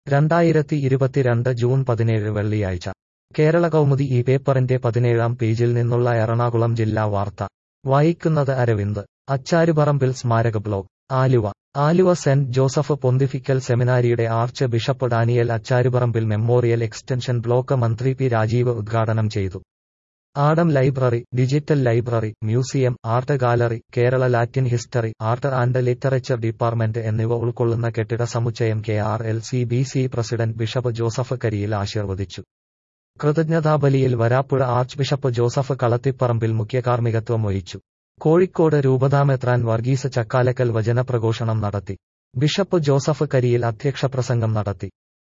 രണ്ടായിരത്തി ഇരുപത്തിരണ്ട് ജൂൺ പതിനേഴ് വെള്ളിയാഴ്ച കേരള കൗമുദി ഈ പേപ്പറിന്റെ പതിനേഴാം പേജിൽ നിന്നുള്ള എറണാകുളം ജില്ലാ വാർത്ത വായിക്കുന്നത് അരവിന്ദ് അച്ചാരുപറമ്പിൽ സ്മാരക block Aluva Aluva Saint Joseph pontifical സെമിനാരിയുടെ archbishop Daniel Acharuparambil memorial extension block മന്ത്രി പി രാജീവ് ഉദ്ഘാടനം ചെയ്തു Adam library digital library museum art gallery Kerala Latin history art and literature department എന്നിവ ഉൾക്കൊള്ളുന്ന കെട്ടിട സമുച്ചയം K R L C B C president bishop Joseph Kariyil ആശീർവദിച്ചു കൃതജ്ഞതാബലിയിൽ Varapuzha archbishop Joseph Kalathiparambil മുഖ്യകാർമ്മികത്വം വഹിച്ചു കോഴിക്കോട് രൂപതാമെത്രാൻ വർഗീസ് ചക്കാലക്കൽ വചനപ്രഘോഷണം നടത്തി ബിഷപ്പ് ജോസഫ് കരിയിൽ അധ്യക്ഷപ്രസംഗം നടത്തി